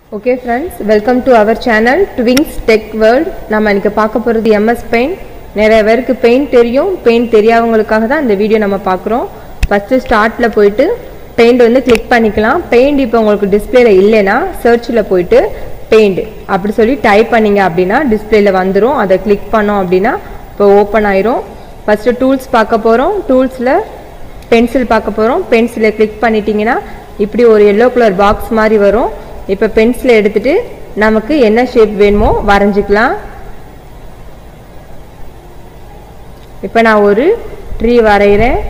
okay friends welcome to our channel Twings Tech World நம்ம இன்னைக்கு பார்க்க போகிறது எம்எஸ் பெயிண்ட் நிறைய பேருக்கு பெயிண்ட் தெரியும் பெயிண்ட் தெரியாதவங்களுக்காக தான் இந்த வீடியோ நம்ம பார்க்குறோம் ஃபஸ்ட்டு ஸ்டார்ட்டில் போயிட்டு பெயிண்ட் வந்து கிளிக் பண்ணிக்கலாம் பெயிண்ட் இப்போ உங்களுக்கு டிஸ்பிளேல இல்லைன்னா சர்ச்சில் போயிட்டு பெயிண்ட் அப்படி சொல்லி டைப் பண்ணீங்க அப்படின்னா டிஸ்பிளேல வந்துடும் அதை கிளிக் பண்ணோம் அப்படின்னா இப்போ ஓப்பன் ஆயிரும் ஃபஸ்ட்டு டூல்ஸ் பார்க்க போகிறோம் டூல்ஸில் பென்சில் பார்க்க போகிறோம் பென்சிலை கிளிக் பண்ணிட்டீங்கன்னா இப்படி ஒரு எல்லோ கலர் பாக்ஸ் மாதிரி வரும் இப்போ பென்சிலை எடுத்துட்டு நமக்கு என்ன ஷேப் வேணுமோ வரைஞ்சிக்கலாம் இப்போ நான் ஒரு ட்ரீ வரைகிறேன்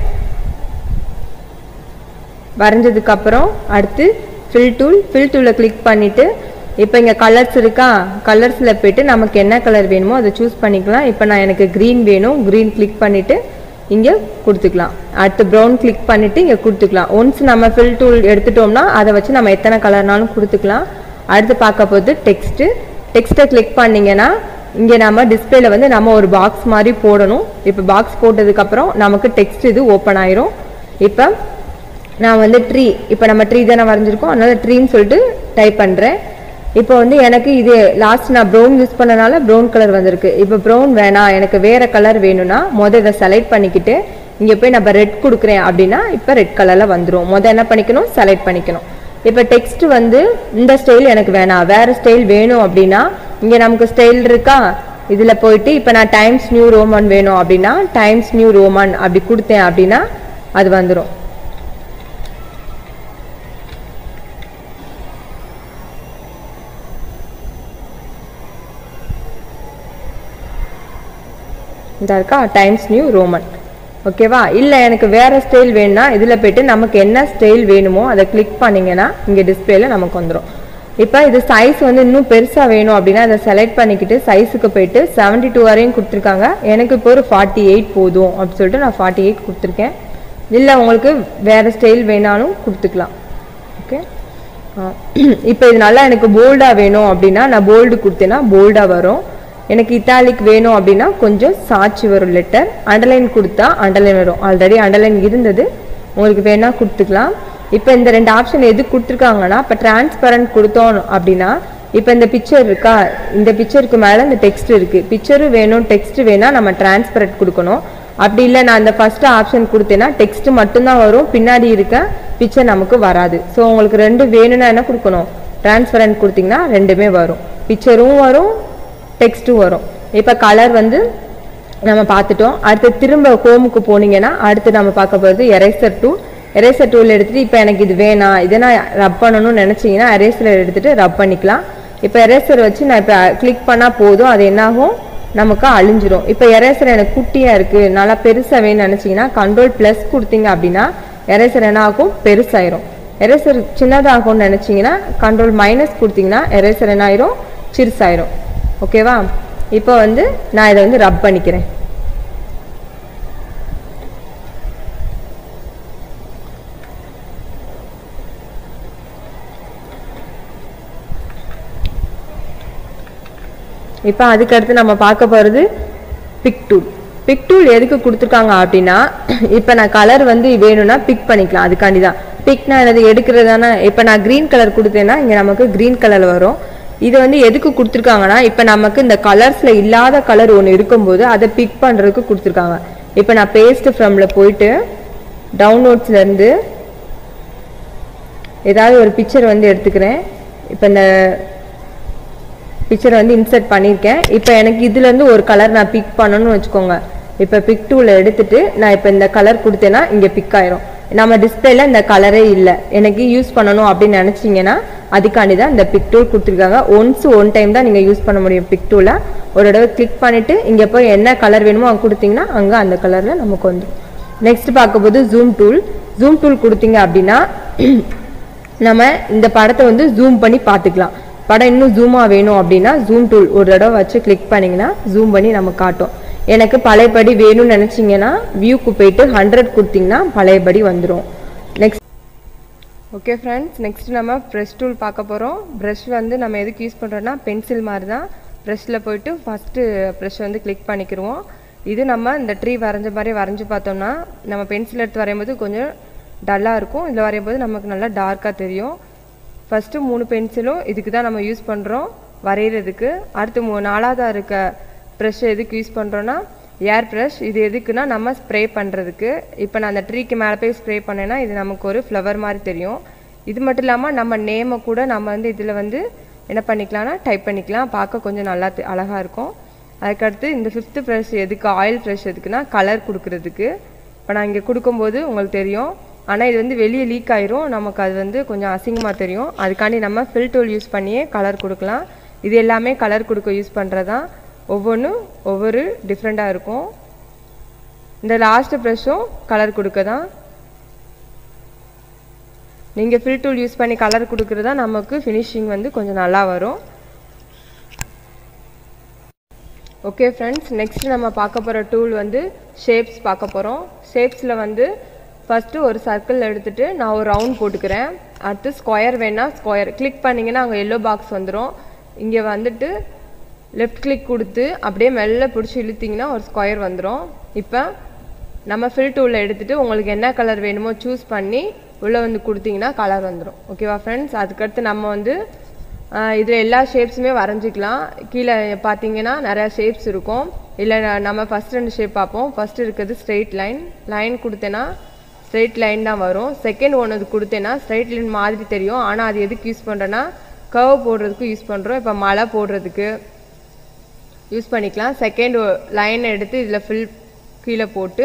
வரைஞ்சதுக்கு அப்புறம் அடுத்து ஃபில் டூல் ஃபில் டூலை கிளிக் பண்ணிவிட்டு இப்போ இங்கே கலர்ஸ் இருக்கா கலர்ஸில் போயிட்டு நமக்கு என்ன கலர் வேணுமோ அதை சூஸ் பண்ணிக்கலாம் இப்போ நான் எனக்கு க்ரீன் வேணும் க்ரீன் கிளிக் பண்ணிவிட்டு இங்கே கொடுத்துக்கலாம் அடுத்து ப்ரௌன் கிளிக் பண்ணிவிட்டு இங்கே கொடுத்துக்கலாம் ஒன்ஸ் நம்ம ஃபில் டூல் எடுத்துட்டோம்னா அதை வச்சு நம்ம எத்தனை கலர்னாலும் கொடுத்துக்கலாம் அடுத்து பார்க்க போது டெக்ஸ்ட்டு டெக்ஸ்ட்டை கிளிக் பண்ணிங்கன்னா இங்கே நம்ம டிஸ்பிளேல வந்து நம்ம ஒரு பாக்ஸ் மாதிரி போடணும் இப்போ பாக்ஸ் போட்டதுக்கப்புறம் நமக்கு டெக்ஸ்ட் இது ஓப்பன் ஆயிரும் இப்போ நான் வந்து ட்ரீ இப்போ நம்ம ட்ரீ தானே வரைஞ்சிருக்கோம் அதனால ட்ரீன்னு சொல்லிட்டு டைப் பண்ணுறேன் இப்போ வந்து எனக்கு இது லாஸ்ட் நான் ப்ரௌன் யூஸ் பண்ணனால ப்ரௌன் கலர் வந்திருக்கு இப்போ ப்ரௌன் வேணாம் எனக்கு வேற கலர் வேணும்னா மொதல் இதை செலக்ட் பண்ணிக்கிட்டு இங்கே போய் நம்ம ரெட் கொடுக்குறேன் அப்படின்னா இப்போ ரெட் கலரில் வந்துடும் மொதல் என்ன பண்ணிக்கணும் செலக்ட் பண்ணிக்கணும் இப்போ டெக்ஸ்ட் வந்து இந்த ஸ்டைல் எனக்கு வேணாம் வேற ஸ்டைல் வேணும் அப்படின்னா இங்கே நமக்கு ஸ்டைல் இருக்கா இதில் போயிட்டு இப்போ நான் டைம்ஸ் நியூ ரோமன் வேணும் அப்படின்னா டைம்ஸ் நியூ ரோமன் அப்படி கொடுத்தேன் அப்படின்னா அது வந்துடும் இந்த இருக்கா டைம்ஸ் நியூ ரோமன் ஓகேவா இல்லை எனக்கு வேற ஸ்டைல் வேணும்னா இதில் போயிட்டு நமக்கு என்ன ஸ்டைல் வேணுமோ அதை கிளிக் பண்ணிங்கன்னா இங்கே டிஸ்பிளேல நமக்கு வந்துடும் இப்போ இது சைஸ் வந்து இன்னும் பெருசாக வேணும் அப்படின்னா அதை செலக்ட் பண்ணிக்கிட்டு சைஸுக்கு போயிட்டு செவன்ட்டி டூ வரையும் கொடுத்துருக்காங்க எனக்கு இப்போ ஒரு ஃபார்ட்டி எயிட் போதும் அப்படின்னு சொல்லிட்டு நான் ஃபார்ட்டி எயிட் கொடுத்துருக்கேன் இல்லை உங்களுக்கு வேறு ஸ்டைல் வேணாலும் கொடுத்துக்கலாம் ஓகே இப்போ இது நல்லா எனக்கு போல்டாக வேணும் அப்படின்னா நான் போல்டு கொடுத்தேன்னா போல்டாக வரும் எனக்கு இட்டாலிக் வேணும் அப்படின்னா கொஞ்சம் சாட்சி வரும் லெட்டர் அண்டர்லைன் கொடுத்தா அண்டர்லைன் வரும் ஆல்ரெடி அண்டர்லைன் இருந்தது உங்களுக்கு வேணா கொடுத்துக்கலாம் இப்போ இந்த ரெண்டு ஆப்ஷன் எது கொடுத்துருக்காங்கன்னா இப்போ டிரான்ஸ்பரண்ட் கொடுத்தோம் அப்படின்னா இப்போ இந்த பிக்சர் இருக்கா இந்த பிக்சருக்கு மேலே இந்த டெக்ஸ்ட் இருக்குது பிக்சரும் வேணும் டெக்ஸ்ட் வேணால் நம்ம டிரான்ஸ்பரண்ட் கொடுக்கணும் அப்படி இல்லை நான் இந்த ஃபர்ஸ்ட் ஆப்ஷன் கொடுத்தேன்னா டெக்ஸ்ட் மட்டும்தான் வரும் பின்னாடி இருக்க பிக்சர் நமக்கு வராது ஸோ உங்களுக்கு ரெண்டு வேணும்னா என்ன கொடுக்கணும் டிரான்ஸ்பரண்ட் கொடுத்தீங்கன்னா ரெண்டுமே வரும் பிக்சரும் வரும் டெக்ஸ்ட்டும் வரும் இப்போ கலர் வந்து நம்ம பார்த்துட்டோம் அடுத்து திரும்ப ஹோமுக்கு போனீங்கன்னா அடுத்து நம்ம பார்க்க போகிறது எரேசர் டூல் எரேசர் டூல் எடுத்துகிட்டு இப்போ எனக்கு இது வேணாம் இதை நான் ரப் பண்ணணும்னு நினச்சிங்கன்னா எரேசர் எடுத்துகிட்டு ரப் பண்ணிக்கலாம் இப்போ எரேசர் வச்சு நான் இப்போ கிளிக் பண்ணால் போதும் அது என்னாகும் நமக்கு அழிஞ்சிரும் இப்போ எரேசர் எனக்கு குட்டியாக இருக்குது நல்லா பெருசாக வேணும்னு நினச்சிங்கன்னா கண்ட்ரோல் ப்ளஸ் கொடுத்தீங்க அப்படின்னா எரேசர் என்ன ஆகும் பெருசாயிரும் எரேசர் சின்னதாகும்னு நினச்சிங்கன்னா கண்ட்ரோல் மைனஸ் கொடுத்தீங்கன்னா எரேசர் என்ன ஆயிரும் சிறுசாயிரும் ஓகேவா இப்போ வந்து நான் இதை வந்து ரப் பண்ணிக்கிறேன் இப்போ அதுக்கடுத்து நம்ம பார்க்க போகிறது பிக் டூல் பிக் டூல் எதுக்கு கொடுத்துருக்காங்க அப்படின்னா இப்போ நான் கலர் வந்து வேணும்னா பிக் பண்ணிக்கலாம் அதுக்காண்டி தான் பிக்னா எனது எடுக்கிறது தானே இப்போ நான் க்ரீன் கலர் கொடுத்தேன்னா இங்கே நமக்கு க்ரீன் கலர் வரும் இது வந்து எதுக்கு கொடுத்துருக்காங்கன்னா இப்போ நமக்கு இந்த கலர்ஸில் இல்லாத கலர் ஒன்று இருக்கும்போது அதை பிக் பண்ணுறதுக்கு கொடுத்துருக்காங்க இப்போ நான் பேஸ்ட் ஃப்ரமில் போயிட்டு டவுன்லோட்ஸ்லேருந்து ஏதாவது ஒரு பிக்சர் வந்து எடுத்துக்கிறேன் இப்போ இந்த பிக்சரை வந்து இன்சர்ட் பண்ணியிருக்கேன் இப்போ எனக்கு இதுலேருந்து ஒரு கலர் நான் பிக் பண்ணணும்னு வச்சுக்கோங்க இப்போ பிக் டூவில் எடுத்துட்டு நான் இப்போ இந்த கலர் கொடுத்தேன்னா இங்கே பிக் ஆயிரும் நம்ம டிஸ்பிளேல இந்த கலரே இல்லை எனக்கு யூஸ் பண்ணணும் அப்படின்னு நினச்சிங்கன்னா அதுக்காண்டி தான் இந்த பிக் டூல் கொடுத்துருக்காங்க ஒன்ஸ் ஒன் டைம் தான் நீங்கள் யூஸ் பண்ண முடியும் பிக் டூலை ஒரு தடவை கிளிக் பண்ணிவிட்டு இங்கே போய் என்ன கலர் வேணுமோ அங்கே கொடுத்தீங்கன்னா அங்கே அந்த கலரில் நமக்கு வந்துடும் நெக்ஸ்ட் பார்க்கும்போது ஜூம் டூல் ஜூம் டூல் கொடுத்தீங்க அப்படின்னா நம்ம இந்த படத்தை வந்து ஜூம் பண்ணி பார்த்துக்கலாம் படம் இன்னும் ஜூமாக வேணும் அப்படின்னா ஜூம் டூல் ஒரு தடவை வச்சு கிளிக் பண்ணிங்கன்னா ஜூம் பண்ணி நம்ம காட்டும் எனக்கு பழையபடி வேணும்னு நினச்சிங்கன்னா வியூக்கு போயிட்டு ஹண்ட்ரட் கொடுத்தீங்கன்னா பழையபடி வந்துடும் நெக்ஸ்ட் ஓகே ஃப்ரெண்ட்ஸ் நெக்ஸ்ட் நம்ம ப்ரெஷ் டூல் பார்க்க போகிறோம் ப்ரஷ் வந்து நம்ம எதுக்கு யூஸ் பண்ணுறோன்னா பென்சில் மாதிரி தான் ப்ரெஷ்ஷில் போயிட்டு ஃபஸ்ட்டு ப்ரெஷ் வந்து கிளிக் பண்ணிக்கிருவோம் இது நம்ம இந்த ட்ரீ வரைஞ்ச மாதிரி வரைஞ்சி பார்த்தோம்னா நம்ம பென்சில் எடுத்து வரையும்போது கொஞ்சம் டல்லாக இருக்கும் இதில் வரையும்போது நமக்கு நல்லா டார்க்காக தெரியும் ஃபஸ்ட்டு மூணு பென்சிலும் இதுக்கு தான் நம்ம யூஸ் பண்ணுறோம் வரைகிறதுக்கு அடுத்து மூ நாலாவதாக இருக்க ப்ரெஷ் எதுக்கு யூஸ் பண்ணுறோன்னா ஏர் ப்ரஷ் இது எதுக்குன்னா நம்ம ஸ்ப்ரே பண்ணுறதுக்கு இப்போ நான் அந்த ட்ரீக்கு மேலே போய் ஸ்ப்ரே பண்ணேன்னா இது நமக்கு ஒரு ஃப்ளவர் மாதிரி தெரியும் இது மட்டும் இல்லாமல் நம்ம நேமை கூட நம்ம வந்து இதில் வந்து என்ன பண்ணிக்கலாம்னா டைப் பண்ணிக்கலாம் பார்க்க கொஞ்சம் நல்லா தெ- அழகா இருக்கும் அதுக்கடுத்து இந்த ஃபிஃப்த்து ப்ரெஷ் எதுக்கு ஆயில் ப்ரெஷ் எதுக்குன்னா கலர் கொடுக்கறதுக்கு இப்போ நான் இங்கே கொடுக்கும்போது உங்களுக்கு தெரியும் ஆனால் இது வந்து வெளியே லீக் ஆயிரும் நமக்கு அது வந்து கொஞ்சம் அசிங்கமாக தெரியும் அதுக்காண்டி நம்ம ஃபில் டூல் யூஸ் பண்ணியே கலர் கொடுக்கலாம் இது எல்லாமே கலர் கொடுக்க யூஸ் பண்ணுறதான் ஒவ்வொன்றும் ஒவ்வொரு டிஃப்ரெண்ட்டாக இருக்கும் இந்த லாஸ்ட் ப்ரெஷ்ஷும் கலர் கொடுக்க தான் நீங்கள் ஃபில் டூல் யூஸ் பண்ணி கலர் கொடுக்குறதா நமக்கு ஃபினிஷிங் வந்து கொஞ்சம் நல்லா வரும் ஓகே ஃப்ரெண்ட்ஸ் நெக்ஸ்ட் நம்ம பார்க்க போகிற டூல் வந்து ஷேப்ஸ் பார்க்க போகிறோம் ஷேப்ஸில் வந்து ஃபஸ்ட்டு ஒரு சர்க்கிள் எடுத்துட்டு நான் ஒரு ரவுண்ட் போட்டுக்கிறேன் அடுத்து ஸ்கொயர் வேணா ஸ்கொயர் கிளிக் பண்ணிங்கன்னா அங்கே எல்லோ பாக்ஸ் வந்துடும் இங்கே வந்துட்டு லெஃப்ட் கிளிக் கொடுத்து அப்படியே மெல்ல பிடிச்சி இழுத்தீங்கன்னா ஒரு ஸ்கொயர் வந்துடும் இப்போ நம்ம ஃபில் டூலில் எடுத்துட்டு உங்களுக்கு என்ன கலர் வேணுமோ சூஸ் பண்ணி உள்ளே வந்து கொடுத்தீங்கன்னா கலர் வந்துடும் ஓகேவா ஃப்ரெண்ட்ஸ் அதுக்கடுத்து நம்ம வந்து இதில் எல்லா ஷேப்ஸுமே வரைஞ்சிக்கலாம் கீழே பார்த்தீங்கன்னா நிறையா ஷேப்ஸ் இருக்கும் இல்லை நம்ம ஃபஸ்ட் ரெண்டு ஷேப் பார்ப்போம் ஃபஸ்ட் இருக்கிறது ஸ்ட்ரெயிட் லைன் லைன் கொடுத்தேன்னா ஸ்ட்ரெயிட் லைன் தான் வரும் செகண்ட் ஒன்று அது கொடுத்தேன்னா ஸ்ட்ரெயிட் லைன் மாதிரி தெரியும் ஆனால் அது எதுக்கு யூஸ் பண்ணுறேன்னா கர்வ் போடுறதுக்கு யூஸ் பண்ணுறோம் இப்போ மழை போடுறதுக்கு யூஸ் பண்ணிக்கலாம் செகண்ட் லைன் எடுத்து இதில் ஃபில் கீழே போட்டு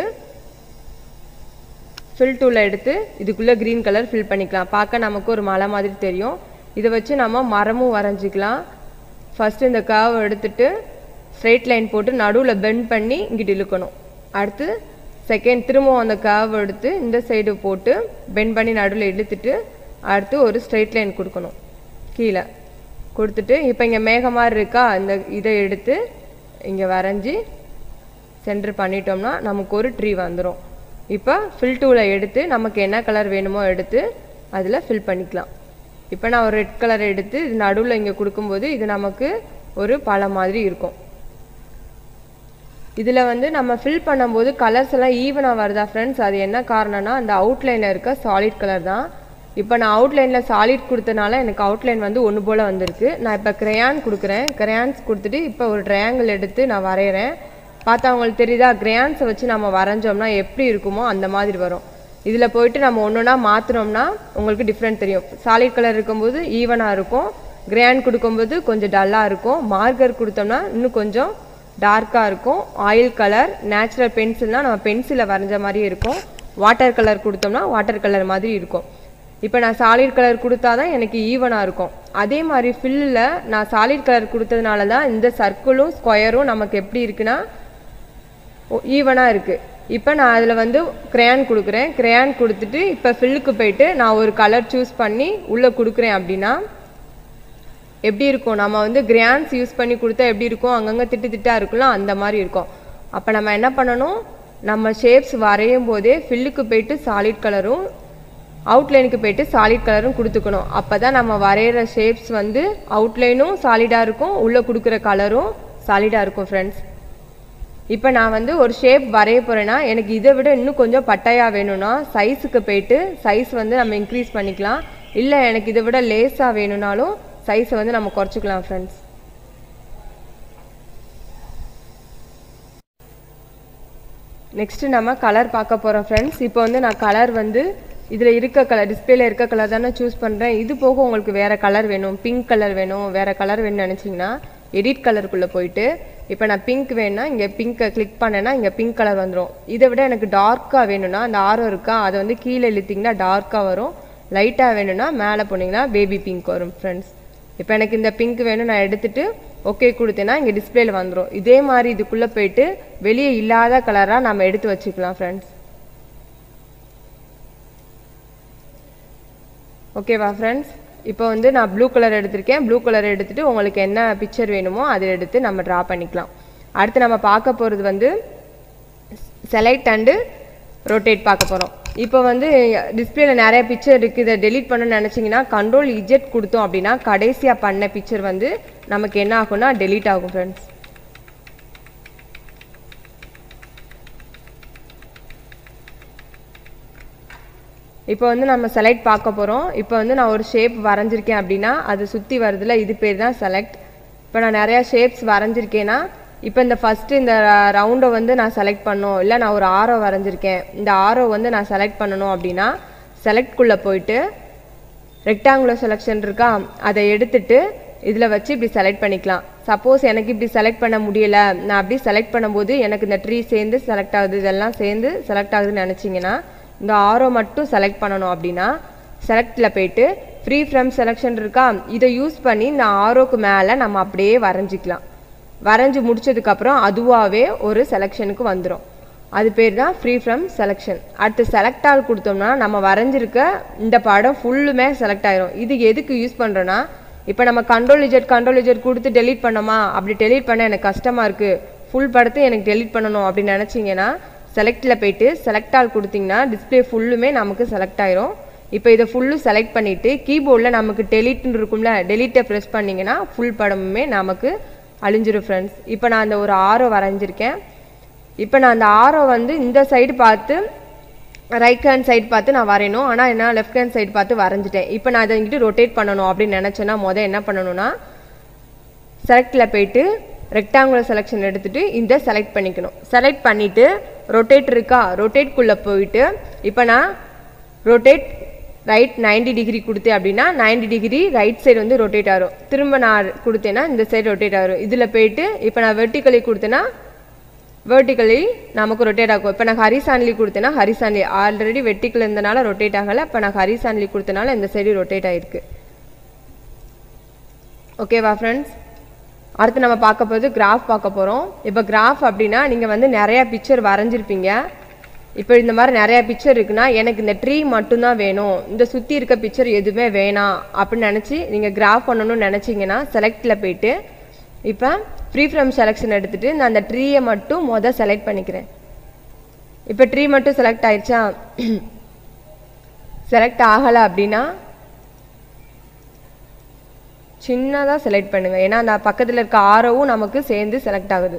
ஃபில் டூலில் எடுத்து இதுக்குள்ளே க்ரீன் கலர் ஃபில் பண்ணிக்கலாம் பார்க்க நமக்கு ஒரு மலை மாதிரி தெரியும் இதை வச்சு நம்ம மரமும் வரைஞ்சிக்கலாம் ஃபஸ்ட்டு இந்த கர்வ் எடுத்துட்டு ஸ்ட்ரெயிட் லைன் போட்டு நடுவில் பெண்ட் பண்ணி இங்கிட்டு இழுக்கணும் அடுத்து செகண்ட் திரும்பவும் அந்த கர்வ் எடுத்து இந்த சைடு போட்டு பெண்ட் பண்ணி நடுவில் இழுத்துட்டு அடுத்து ஒரு ஸ்ட்ரெயிட் லைன் கொடுக்கணும் கீழே கொடுத்துட்டு இப்போ இங்கே மேகம் மாதிரி இருக்கா இந்த இதை எடுத்து இங்கே வரைஞ்சி சென்டர் பண்ணிட்டோம்னா நமக்கு ஒரு ட்ரீ வந்துடும் இப்போ ஃபில் டூவில் எடுத்து நமக்கு என்ன கலர் வேணுமோ எடுத்து அதில் ஃபில் பண்ணிக்கலாம் இப்போ நான் ஒரு ரெட் கலர் எடுத்து இது நடுவில் இங்கே கொடுக்கும்போது இது நமக்கு ஒரு பழம் மாதிரி இருக்கும் இதில் வந்து நம்ம ஃபில் பண்ணும்போது கலர்ஸ் எல்லாம் ஈவனாக வருதா ஃப்ரெண்ட்ஸ் அது என்ன காரணம்னா அந்த அவுட்லைனில் இருக்க சாலிட் கலர் தான் இப்போ நான் அவுட்லைனில் சாலிட் கொடுத்தனால எனக்கு அவுட்லைன் வந்து ஒன்று போல் வந்திருக்கு நான் இப்போ கிரையான் கொடுக்குறேன் கிரையான்ஸ் கொடுத்துட்டு இப்போ ஒரு ட்ரையாங்கிள் எடுத்து நான் வரைகிறேன் பார்த்தா உங்களுக்கு தெரியுதா கிரையான்ஸை வச்சு நம்ம வரைஞ்சோம்னா எப்படி இருக்குமோ அந்த மாதிரி வரும் இதில் போயிட்டு நம்ம ஒன்று ஒன்றா மாற்றினோம்னா உங்களுக்கு டிஃப்ரெண்ட் தெரியும் சாலிட் கலர் இருக்கும்போது ஈவனாக இருக்கும் கிரேன் கொடுக்கும்போது கொஞ்சம் டல்லாக இருக்கும் மார்க்கர் கொடுத்தோம்னா இன்னும் கொஞ்சம் டார்க்காக இருக்கும் ஆயில் கலர் நேச்சுரல் பென்சில்னால் நம்ம பென்சிலில் வரைஞ்ச மாதிரியே இருக்கும் வாட்டர் கலர் கொடுத்தோம்னா வாட்டர் கலர் மாதிரி இருக்கும் இப்போ நான் சாலிட் கலர் கொடுத்தா தான் எனக்கு ஈவனாக இருக்கும் அதே மாதிரி ஃபில்லில் நான் சாலிட் கலர் கொடுத்ததுனால தான் இந்த சர்க்கிளும் ஸ்கொயரும் நமக்கு எப்படி இருக்குன்னா ஈவனாக இருக்குது இப்போ நான் அதில் வந்து கிரேயான் கொடுக்குறேன் கிரேயான் கொடுத்துட்டு இப்போ ஃபில்லுக்கு போயிட்டு நான் ஒரு கலர் சூஸ் பண்ணி உள்ளே கொடுக்குறேன் அப்படின்னா எப்படி இருக்கும் நம்ம வந்து கிரேயான்ஸ் யூஸ் பண்ணி கொடுத்தா எப்படி இருக்கும் அங்கங்கே திட்டு திட்டாக இருக்கும்ல அந்த மாதிரி இருக்கும் அப்போ நம்ம என்ன பண்ணணும் நம்ம ஷேப்ஸ் வரையும் போதே ஃபில்லுக்கு போயிட்டு சாலிட் கலரும் அவுட்லைனுக்கு போயிட்டு சாலிட் கலரும் கொடுத்துக்கணும் அப்போ தான் நம்ம வரைகிற ஷேப்ஸ் வந்து அவுட்லைனும் சாலிடாக இருக்கும் உள்ளே கொடுக்குற கலரும் சாலிடாக இருக்கும் ஃப்ரெண்ட்ஸ் இப்போ நான் வந்து ஒரு ஷேப் வரைய போகிறேன்னா எனக்கு இதை விட இன்னும் கொஞ்சம் பட்டையாக வேணும்னா சைஸுக்கு போயிட்டு சைஸ் வந்து நம்ம இன்க்ரீஸ் பண்ணிக்கலாம் இல்லை எனக்கு இதை விட லேஸாக வேணும்னாலும் சைஸை வந்து நம்ம குறைச்சிக்கலாம் ஃப்ரெண்ட்ஸ் நெக்ஸ்ட்டு நம்ம கலர் பார்க்க போகிறோம் ஃப்ரெண்ட்ஸ் இப்போ வந்து நான் கலர் வந்து இதில் இருக்க கலர் டிஸ்பிளேல இருக்க கலர் தானே சூஸ் பண்ணுறேன் இது போக உங்களுக்கு வேறு கலர் வேணும் பிங்க் கலர் வேணும் வேறு கலர் வேணும்னு நினச்சிங்கன்னா எடிட் கலருக்குள்ளே போயிட்டு இப்போ நான் பிங்க் வேணும்னா இங்கே பிங்க்கை கிளிக் பண்ணேன்னா இங்கே பிங்க் கலர் வந்துடும் இதை விட எனக்கு டார்க்காக வேணும்னா அந்த ஆரம் இருக்கா அதை வந்து கீழே இழுத்திங்கன்னா டார்க்காக வரும் லைட்டாக வேணும்னா மேலே போனீங்கன்னா பேபி பிங்க் வரும் ஃப்ரெண்ட்ஸ் இப்போ எனக்கு இந்த பிங்க் வேணும் நான் எடுத்துட்டு ஓகே கொடுத்தேன்னா இங்கே டிஸ்பிளேல வந்துடும் இதே மாதிரி இதுக்குள்ளே போயிட்டு வெளியே இல்லாத கலராக நம்ம எடுத்து வச்சுக்கலாம் ஃப்ரெண்ட்ஸ் ஓகேவா ஃப்ரெண்ட்ஸ் இப்போ வந்து நான் ப்ளூ கலர் எடுத்திருக்கேன் ப்ளூ கலர் எடுத்துட்டு உங்களுக்கு என்ன பிக்சர் வேணுமோ அதை எடுத்து நம்ம ட்ரா பண்ணிக்கலாம் அடுத்து நம்ம பார்க்க போகிறது வந்து செலக்ட் அண்டு ரொட்டேட் பார்க்க போகிறோம் இப்போ வந்து டிஸ்பிளேல நிறைய பிக்சர் இருக்குது இதை டெலீட் பண்ணணும்னு நினச்சிங்கன்னா கண்ட்ரோல் இஜெட் கொடுத்தோம் அப்படின்னா கடைசியாக பண்ண பிக்சர் வந்து நமக்கு என்ன ஆகும்னா டெலீட் ஆகும் ஃப்ரெண்ட்ஸ் இப்போ வந்து நம்ம செலக்ட் பார்க்க போகிறோம் இப்போ வந்து நான் ஒரு ஷேப் வரைஞ்சிருக்கேன் அப்படின்னா அது சுற்றி வருதுல இது பேர் தான் செலக்ட் இப்போ நான் நிறையா ஷேப்ஸ் வரைஞ்சிருக்கேன்னா இப்போ இந்த ஃபஸ்ட்டு இந்த ரவுண்டை வந்து நான் செலக்ட் பண்ணணும் இல்லை நான் ஒரு ஆரோ வரைஞ்சிருக்கேன் இந்த ஆரோ வந்து நான் செலக்ட் பண்ணணும் அப்படின்னா செலக்ட்குள்ளே போயிட்டு ரெக்டாங்குலர் செலெக்ஷன் இருக்கா அதை எடுத்துட்டு இதில் வச்சு இப்படி செலக்ட் பண்ணிக்கலாம் சப்போஸ் எனக்கு இப்படி செலக்ட் பண்ண முடியல நான் அப்படி செலக்ட் பண்ணும்போது எனக்கு இந்த ட்ரீ சேர்ந்து செலக்ட் ஆகுது இதெல்லாம் சேர்ந்து செலக்ட் ஆகுதுன்னு நினச்சிங்கன்னா இந்த ஆரோ மட்டும் செலக்ட் பண்ணணும் அப்படின்னா செலக்டில் போயிட்டு ஃப்ரீ ஃப்ரம் செலெக்ஷன் இருக்கா இதை யூஸ் பண்ணி இந்த ஆரோக்கு மேலே நம்ம அப்படியே வரைஞ்சிக்கலாம் வரைஞ்சி முடிச்சதுக்கப்புறம் அதுவாகவே ஒரு செலெக்ஷனுக்கு வந்துடும் அது பேர் தான் ஃப்ரீ ஃப்ரம் செலெக்ஷன் அடுத்து செலக்ட் ஆல் கொடுத்தோம்னா நம்ம வரைஞ்சிருக்க இந்த படம் ஃபுல்லுமே செலக்ட் ஆயிரும் இது எதுக்கு யூஸ் பண்ணுறோன்னா இப்போ நம்ம கண்ட்ரோல் இஜெட் கண்ட்ரோல் இஜெட் கொடுத்து டெலீட் பண்ணோமா அப்படி டெலீட் பண்ண எனக்கு கஷ்டமாக இருக்குது ஃபுல் படத்தை எனக்கு டெலீட் பண்ணணும் அப்படின்னு நினச்சிங்கன்னா செலக்டில் போயிட்டு செலக்ட் ஆல் கொடுத்தீங்கன்னா டிஸ்பிளே ஃபுல்லுமே நமக்கு செலக்ட் ஆயிரும் இப்போ இதை ஃபுல்லும் செலக்ட் பண்ணிவிட்டு கீபோர்டில் நமக்கு டெலீட்னு இருக்கும்ல டெலீட்டை ப்ரெஸ் பண்ணிங்கன்னா ஃபுல் படமுமே நமக்கு அழிஞ்சிரும் ஃப்ரெண்ட்ஸ் இப்போ நான் அந்த ஒரு ஆரோ வரைஞ்சிருக்கேன் இப்போ நான் அந்த ஆரோ வந்து இந்த சைடு பார்த்து ரைட் ஹேண்ட் சைடு பார்த்து நான் வரையணும் ஆனால் என்ன லெஃப்ட் ஹேண்ட் சைடு பார்த்து வரைஞ்சிட்டேன் இப்போ நான் அதை இங்கிட்டு ரொட்டேட் பண்ணணும் அப்படின்னு நினச்சேன்னா மொதல் என்ன பண்ணணும்னா செலக்டில் போயிட்டு ரெக்டாங்குலர் செலெக்ஷன் எடுத்துட்டு இந்த செலக்ட் பண்ணிக்கணும் செலக்ட் பண்ணிவிட்டு ரொட்டேட் இருக்கா ரொட்டேட்குள்ளே போயிட்டு இப்போ நான் ரொட்டேட் ரைட் 90 டிகிரி கொடுத்தேன் அப்படின்னா 90 டிகிரி ரைட் சைடு வந்து ரொட்டேட் ஆகும் திரும்ப நான் கொடுத்தேன்னா இந்த சைடு ரொட்டேட் ஆகும் இதில் போயிட்டு இப்போ நான் வெர்டிக்கலி கொடுத்தேன்னா வெர்டிக்கலி நமக்கு ரொட்டேட் ஆகும் இப்போ நான் ஹரிசான்லி கொடுத்தேன்னா ஹரிசான்லி ஆல்ரெடி வெர்டிக்கல் இருந்தனால ரொட்டேட் ஆகலை இப்போ நான் ஹரிசான்லி கொடுத்தனால இந்த சைடு ரொட்டேட் ஆகிருக்கு ஓகேவா ஃப்ரெண்ட்ஸ் அடுத்து நம்ம பார்க்க போகிறது கிராஃப் பார்க்க போகிறோம் இப்போ கிராஃப் அப்படின்னா நீங்கள் வந்து நிறையா பிக்சர் வரைஞ்சிருப்பீங்க இப்போ இந்த மாதிரி நிறையா பிக்சர் இருக்குன்னா எனக்கு இந்த ட்ரீ மட்டும்தான் வேணும் இந்த சுற்றி இருக்க பிக்சர் எதுவுமே வேணாம் அப்படின்னு நினச்சி நீங்கள் கிராஃப் பண்ணணும்னு நினச்சிங்கன்னா செலக்டில் போயிட்டு இப்போ ஃப்ரீ ஃப்ரம் செலெக்ஷன் எடுத்துகிட்டு நான் அந்த ட்ரீயை மட்டும் மொதல் செலக்ட் பண்ணிக்கிறேன் இப்போ ட்ரீ மட்டும் செலக்ட் ஆயிடுச்சா செலக்ட் ஆகலை அப்படின்னா சின்னதாக செலக்ட் பண்ணுங்க ஏன்னா அந்த பக்கத்தில் இருக்க ஆரோவும் நமக்கு சேர்ந்து செலக்ட் ஆகுது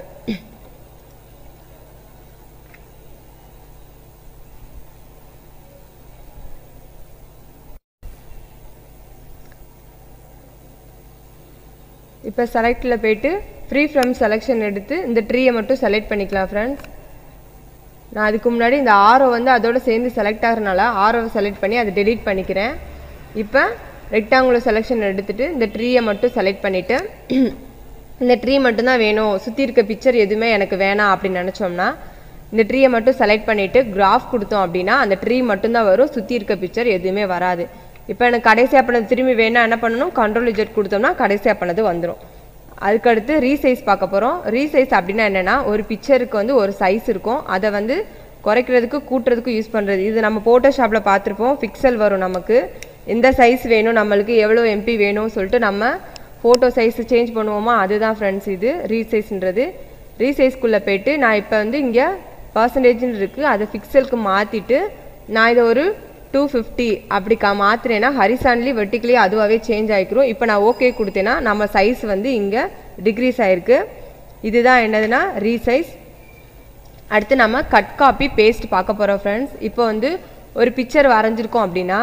இப்போ செலக்டில் போயிட்டு ஃப்ரீ ஃப்ரம் செலெக்ஷன் எடுத்து இந்த ட்ரீயை மட்டும் செலக்ட் பண்ணிக்கலாம் ஃப்ரெண்ட்ஸ் நான் அதுக்கு முன்னாடி இந்த ஆரோ வந்து அதோட சேர்ந்து செலக்ட் ஆகிறனால ஆரோவை செலக்ட் பண்ணி அதை டெலீட் பண்ணிக்கிறேன் இப்போ ரெக்டாங்குலர் செலெக்ஷன் எடுத்துட்டு இந்த ட்ரீயை மட்டும் செலக்ட் பண்ணிவிட்டு இந்த ட்ரீ மட்டும்தான் வேணும் சுற்றி இருக்க பிக்சர் எதுவுமே எனக்கு வேணாம் அப்படின்னு நினச்சோம்னா இந்த ட்ரீயை மட்டும் செலக்ட் பண்ணிவிட்டு கிராஃப் கொடுத்தோம் அப்படின்னா அந்த ட்ரீ மட்டும்தான் வரும் சுற்றி இருக்க பிக்சர் எதுவுமே வராது இப்போ எனக்கு கடைசியாக பண்ணது திரும்பி வேணா என்ன பண்ணணும் கண்ட்ரோல் இஜெட் கொடுத்தோம்னா கடைசியாக பண்ணது வந்துடும் அதுக்கடுத்து ரீசைஸ் பார்க்க போகிறோம் ரீசைஸ் அப்படின்னா என்னென்னா ஒரு பிக்சருக்கு வந்து ஒரு சைஸ் இருக்கும் அதை வந்து குறைக்கிறதுக்கு கூட்டுறதுக்கு யூஸ் பண்ணுறது இது நம்ம ஃபோட்டோஷாப்பில் பார்த்துருப்போம் பிக்சல் வரும் நமக்கு எந்த சைஸ் வேணும் நம்மளுக்கு எவ்வளோ எம்பி வேணும்னு சொல்லிட்டு நம்ம ஃபோட்டோ சைஸ் சேஞ்ச் பண்ணுவோமா அதுதான் ஃப்ரெண்ட்ஸ் இது ரீசைஸ்ன்றது ரீசைஸ்க்குள்ளே போயிட்டு நான் இப்போ வந்து இங்கே பர்சன்டேஜ்னு இருக்குது அதை பிக்சலுக்கு மாற்றிட்டு நான் இதை ஒரு டூ ஃபிஃப்டி அப்படி கா மாற்றினேன்னா ஹரிசான்லி வெர்டிக்கலி அதுவாகவே சேஞ்ச் ஆகிக்கிறோம் இப்போ நான் ஓகே கொடுத்தேன்னா நம்ம சைஸ் வந்து இங்கே டிக்ரீஸ் ஆகிருக்கு இதுதான் என்னதுன்னா ரீசைஸ் அடுத்து நம்ம கட் காப்பி பேஸ்ட் பார்க்க போகிறோம் ஃப்ரெண்ட்ஸ் இப்போ வந்து ஒரு பிக்சர் வரைஞ்சிருக்கோம் அப்படின்னா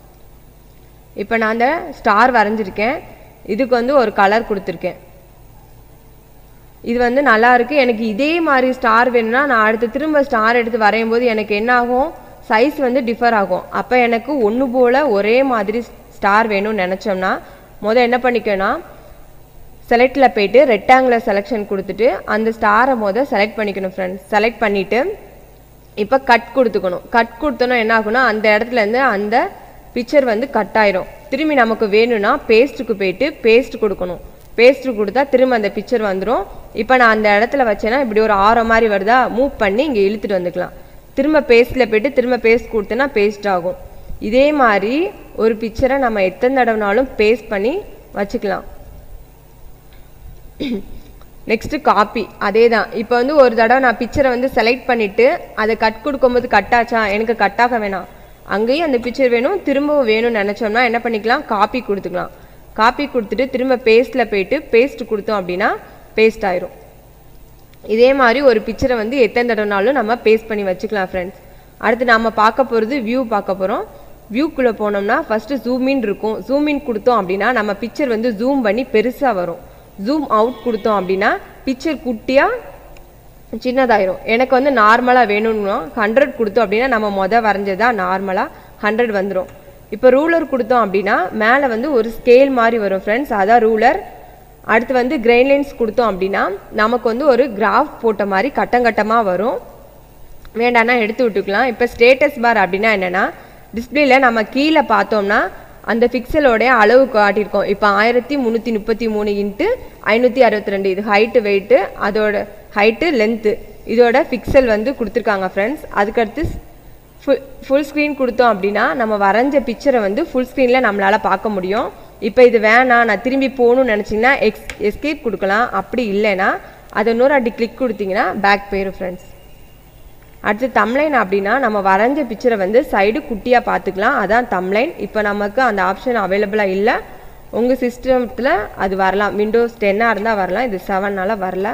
இப்போ நான் அந்த ஸ்டார் வரைஞ்சிருக்கேன் இதுக்கு வந்து ஒரு கலர் கொடுத்துருக்கேன் இது வந்து நல்லா இருக்கு எனக்கு இதே மாதிரி ஸ்டார் வேணும்னா நான் அடுத்து திரும்ப ஸ்டார் எடுத்து வரையும் போது எனக்கு என்ன ஆகும் சைஸ் வந்து டிஃபர் ஆகும் அப்போ எனக்கு ஒன்று போல் ஒரே மாதிரி ஸ்டார் வேணும்னு நினச்சோம்னா முதல் என்ன பண்ணிக்கணும் செலக்டில் போயிட்டு ரெக்டாங்குலர் செலெக்ஷன் கொடுத்துட்டு அந்த ஸ்டாரை முதல் செலக்ட் பண்ணிக்கணும் ஃப்ரெண்ட்ஸ் செலக்ட் பண்ணிவிட்டு இப்போ கட் கொடுத்துக்கணும் கட் கொடுத்தோன்னா என்ன ஆகும்னா அந்த இடத்துல இருந்து அந்த பிக்சர் வந்து கட் ஆயிரும் திரும்பி நமக்கு வேணும்னா பேஸ்ட்டுக்கு போயிட்டு பேஸ்ட் கொடுக்கணும் பேஸ்ட் கொடுத்தா திரும்ப அந்த பிக்சர் வந்துடும் இப்போ நான் அந்த இடத்துல வச்சேன்னா இப்படி ஒரு ஆரம் மாதிரி வருதா மூவ் பண்ணி இங்கே இழுத்துட்டு வந்துக்கலாம் திரும்ப பேஸ்ட்டில் போயிட்டு திரும்ப பேஸ்ட் கொடுத்தேன்னா பேஸ்ட் ஆகும் இதே மாதிரி ஒரு பிக்சரை நம்ம எத்தனை தடவைனாலும் பேஸ்ட் பண்ணி வச்சுக்கலாம் நெக்ஸ்ட்டு காப்பி அதே தான் இப்போ வந்து ஒரு தடவை நான் பிக்சரை வந்து செலக்ட் பண்ணிவிட்டு அதை கட் கொடுக்கும்போது கட் ஆச்சா எனக்கு கட் ஆக வேணாம் அங்கேயும் அந்த பிக்சர் வேணும் திரும்பவும் வேணும்னு நினச்சோம்னா என்ன பண்ணிக்கலாம் காப்பி கொடுத்துக்கலாம் காப்பி கொடுத்துட்டு திரும்ப பேஸ்ட்டில் போயிட்டு பேஸ்ட் கொடுத்தோம் அப்படின்னா பேஸ்ட் ஆயிரும் இதே மாதிரி ஒரு பிக்சரை வந்து எத்தனை தடவைனாலும் நம்ம பேஸ்ட் பண்ணி வச்சுக்கலாம் ஃப்ரெண்ட்ஸ் அடுத்து நம்ம பார்க்க போகிறது வியூ பார்க்க போகிறோம் வியூக்குள்ளே போனோம்னா ஃபஸ்ட்டு ஜூம் இன் இருக்கும் ஜூம் இன் கொடுத்தோம் அப்படின்னா நம்ம பிக்சர் வந்து ஜூம் பண்ணி பெருசாக வரும் ஜூம் அவுட் கொடுத்தோம் அப்படின்னா பிக்சர் குட்டியாக சின்னதாயிரும் எனக்கு வந்து நார்மலாக வேணும்னா ஹண்ட்ரட் கொடுத்தோம் அப்படின்னா நம்ம மொதல் வரைஞ்சதா நார்மலாக ஹண்ட்ரட் வந்துடும் இப்போ ரூலர் கொடுத்தோம் அப்படின்னா மேலே வந்து ஒரு ஸ்கேல் மாதிரி வரும் ஃப்ரெண்ட்ஸ் அதான் ரூலர் அடுத்து வந்து கிரெயின் லைன்ஸ் கொடுத்தோம் அப்படின்னா நமக்கு வந்து ஒரு கிராஃப் போட்ட மாதிரி கட்டம் கட்டமாக வரும் வேண்டாம்னா எடுத்து விட்டுக்கலாம் இப்போ ஸ்டேட்டஸ் பார் அப்படின்னா என்னென்னா டிஸ்பிளேல நம்ம கீழே பார்த்தோம்னா அந்த பிக்சலோடைய அளவு காட்டியிருக்கோம் இப்போ ஆயிரத்தி முந்நூற்றி முப்பத்தி மூணு இன்ட்டு ஐநூற்றி அறுபத்தி ரெண்டு இது ஹைட்டு வெயிட்டு அதோட ஹைட்டு லென்த்து இதோட பிக்சல் வந்து கொடுத்துருக்காங்க ஃப்ரெண்ட்ஸ் அதுக்கடுத்து ஃபுல் ஃபுல் ஸ்க்ரீன் கொடுத்தோம் அப்படின்னா நம்ம வரைஞ்ச பிக்சரை வந்து ஃபுல் ஸ்க்ரீனில் நம்மளால் பார்க்க முடியும் இப்போ இது வேணாம் நான் திரும்பி போகணும்னு நினச்சிங்கன்னா எக்ஸ் எஸ்கேப் கொடுக்கலாம் அப்படி இல்லைன்னா அதை இன்னொரு அடி கிளிக் கொடுத்தீங்கன்னா பேக் போயிடும் ஃப்ரெண்ட்ஸ் அடுத்து தம்லைன் அப்படின்னா நம்ம வரைஞ்ச பிக்சரை வந்து சைடு குட்டியாக பார்த்துக்கலாம் அதான் தம்லைன் இப்போ நமக்கு அந்த ஆப்ஷன் அவைலபிளாக இல்லை உங்கள் சிஸ்டத்தில் அது வரலாம் விண்டோஸ் டென்னாக இருந்தால் வரலாம் இது செவனால் வரல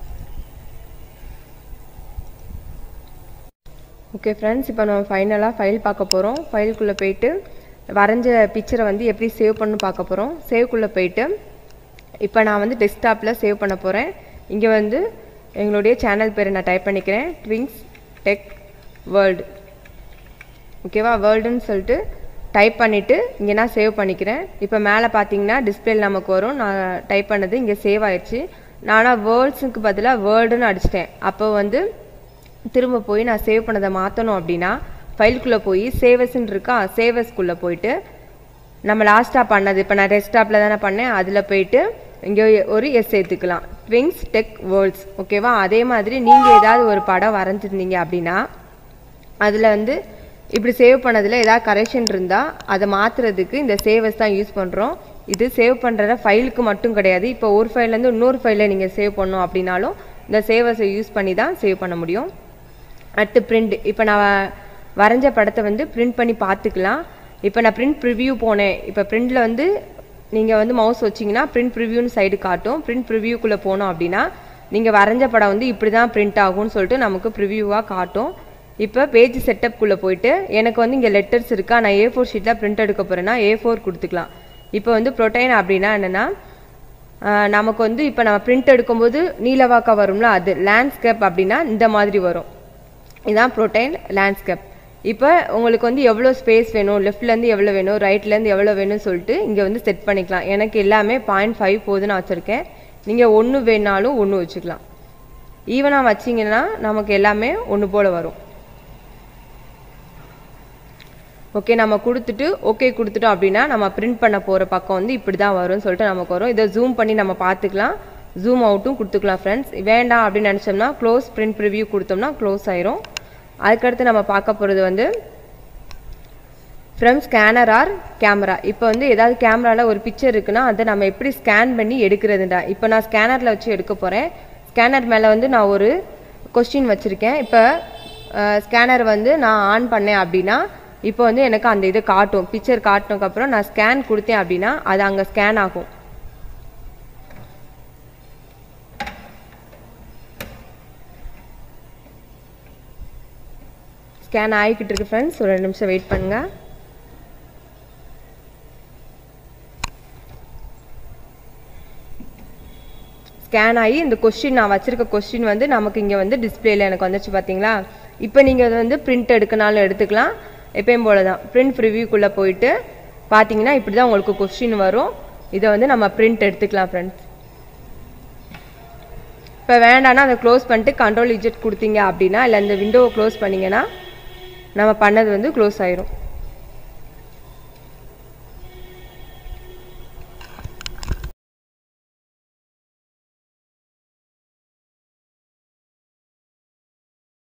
ஓகே ஃப்ரெண்ட்ஸ் இப்போ நம்ம ஃபைனலாக ஃபைல் பார்க்க போகிறோம் ஃபைலுக்குள்ளே போயிட்டு வரைஞ்ச பிக்சரை வந்து எப்படி சேவ் பண்ணு பார்க்க போகிறோம் சேவ்க்குள்ளே போயிட்டு இப்போ நான் வந்து டெஸ்க்டாப்பில் சேவ் பண்ண போகிறேன் இங்கே வந்து எங்களுடைய சேனல் பேரை நான் டைப் பண்ணிக்கிறேன் ட்விங்ஸ் டெக் வேர்ல்டு ஓகேவா வேர்ல்டுன்னு சொல்லிட்டு டைப் பண்ணிவிட்டு இங்கே நான் சேவ் பண்ணிக்கிறேன் இப்போ மேலே பார்த்தீங்கன்னா டிஸ்பிளேல நமக்கு வரும் நான் டைப் பண்ணது இங்கே சேவ் ஆயிடுச்சு நானாக வேர்ல்ட்ஸுக்கு பதிலாக வேர்ல்டுன்னு அடிச்சிட்டேன் அப்போ வந்து திரும்ப போய் நான் சேவ் பண்ணதை மாற்றணும் அப்படின்னா ஃபைலுக்குள்ளே போய் சேவஸ்ன்னு இருக்கா சேவஸ்க்குள்ளே போயிட்டு நம்ம லாஸ்ட்டாக பண்ணது இப்போ நான் டெஸ்க்டாப்பில் தானே பண்ணேன் அதில் போயிட்டு இங்கே ஒரு எஸ் சேர்த்துக்கலாம் ட்விங்ஸ் டெக் வேர்ல்ட்ஸ் ஓகேவா அதே மாதிரி நீங்கள் ஏதாவது ஒரு படம் வரைஞ்சிருந்தீங்க அப்படின்னா அதில் வந்து இப்படி சேவ் பண்ணதில் ஏதாவது கரெக்ஷன் இருந்தால் அதை மாற்றுறதுக்கு இந்த சேவஸ் தான் யூஸ் பண்ணுறோம் இது சேவ் பண்ணுற ஃபைலுக்கு மட்டும் கிடையாது இப்போ ஒரு ஃபைல்லேருந்து இன்னொரு ஃபைலில் நீங்கள் சேவ் பண்ணோம் அப்படின்னாலும் இந்த சேவஸை யூஸ் பண்ணி தான் சேவ் பண்ண முடியும் அடுத்து பிரிண்ட் இப்போ நான் வரைஞ்ச படத்தை வந்து பிரிண்ட் பண்ணி பார்த்துக்கலாம் இப்போ நான் பிரிண்ட் ப்ரிவ்யூ போனேன் இப்போ பிரிண்டில் வந்து நீங்கள் வந்து மவுஸ் வச்சிங்கன்னா பிரிண்ட் ப்ரிவ்யூன்னு சைடு காட்டும் பிரிண்ட் ப்ரிவ்யூக்குள்ளே போனோம் அப்படின்னா நீங்கள் வரைஞ்ச படம் வந்து இப்படி தான் பிரிண்ட் ஆகும்னு சொல்லிட்டு நமக்கு ப்ரிவ்யூவாக காட்டும் இப்போ பேஜ் செட்டப்குள்ளே போயிட்டு எனக்கு வந்து இங்கே லெட்டர்ஸ் இருக்கா நான் ஏ ஃபோர் ஷீட்டில் பிரிண்ட் எடுக்க போகிறேன்னா ஏ ஃபோர் கொடுத்துக்கலாம் இப்போ வந்து ப்ரொட்டைன் அப்படின்னா என்னென்னா நமக்கு வந்து இப்போ நம்ம பிரிண்ட் எடுக்கும்போது நீலவாக்கா வரும்ல அது லேண்ட்ஸ்கேப் அப்படின்னா இந்த மாதிரி வரும் இதுதான் ப்ரோட்டைன் லேண்ட்ஸ்கேப் இப்போ உங்களுக்கு வந்து எவ்வளோ ஸ்பேஸ் வேணும் லெஃப்ட்லேருந்து எவ்வளோ வேணும் ரைட்லேருந்து எவ்வளோ வேணும்னு சொல்லிட்டு இங்கே வந்து செட் பண்ணிக்கலாம் எனக்கு எல்லாமே பாயிண்ட் ஃபைவ் போதுன்னு வச்சுருக்கேன் நீங்கள் ஒன்று வேணாலும் ஒன்று வச்சுக்கலாம் ஈவனாக வச்சிங்கன்னா நமக்கு எல்லாமே ஒன்று போல் வரும் ஓகே நம்ம கொடுத்துட்டு ஓகே கொடுத்துட்டோம் அப்படின்னா நம்ம பிரிண்ட் பண்ண போகிற பக்கம் வந்து இப்படி தான் வரும்னு சொல்லிட்டு நமக்கு வரும் இதை ஜூம் பண்ணி நம்ம பார்த்துக்கலாம் ஜூம் அவுட்டும் கொடுத்துக்கலாம் ஃப்ரெண்ட்ஸ் வேண்டாம் அப்படின்னு நினச்சோம்னா க்ளோஸ் பிரிண்ட் ப்ரிவ்யூ கொடுத்தோம்னா க்ளோஸ் ஆயிரும் அதுக்கடுத்து நம்ம பார்க்க போகிறது வந்து ஃப்ரம் ஸ்கேனர் ஆர் கேமரா இப்போ வந்து ஏதாவது கேமராவில் ஒரு பிக்சர் இருக்குன்னா அதை நம்ம எப்படி ஸ்கேன் பண்ணி எடுக்கிறதுண்டா இப்போ நான் ஸ்கேனரில் வச்சு எடுக்க போகிறேன் ஸ்கேனர் மேலே வந்து நான் ஒரு கொஸ்டின் வச்சுருக்கேன் இப்போ ஸ்கேனர் வந்து நான் ஆன் பண்ணேன் அப்படின்னா இப்போ வந்து எனக்கு அந்த இது காட்டும் பிக்சர் காட்டினதுக்கப்புறம் நான் ஸ்கேன் கொடுத்தேன் அப்படின்னா அது அங்கே ஸ்கேன் ஆகும் ஸ்கேன் ஆகிக்கிட்டு இருக்கு ஃப்ரெண்ட்ஸ் ஒரு ரெண்டு நிமிஷம் வெயிட் பண்ணுங்க ஸ்கேன் ஆகி இந்த கொஸ்டின் நான் வச்சிருக்க கொஸ்டின் வந்து நமக்கு இங்கே வந்து டிஸ்பிளேல எனக்கு வந்துச்சு பார்த்தீங்களா இப்போ நீங்கள் அதை வந்து பிரிண்ட் எடுக்கனாலும் எடுத்துக்கலாம் எப்பயும் போல தான் பிரிண்ட் ப்ரிவியூக்குள்ளே போயிட்டு பார்த்தீங்கன்னா இப்படி தான் உங்களுக்கு கொஸ்டின் வரும் இதை வந்து நம்ம பிரிண்ட் எடுத்துக்கலாம் ஃப்ரெண்ட்ஸ் இப்போ வேண்டாம்னா அதை க்ளோஸ் பண்ணிட்டு கண்ட்ரோல் இஜெட் கொடுத்தீங்க அப்படின்னா இல்லை இந்த விண்டோவை க்ளோஸ் பண்ணிங்கன்னா நம்ம பண்ணது வந்து க்ளோஸ் ஆயிரும்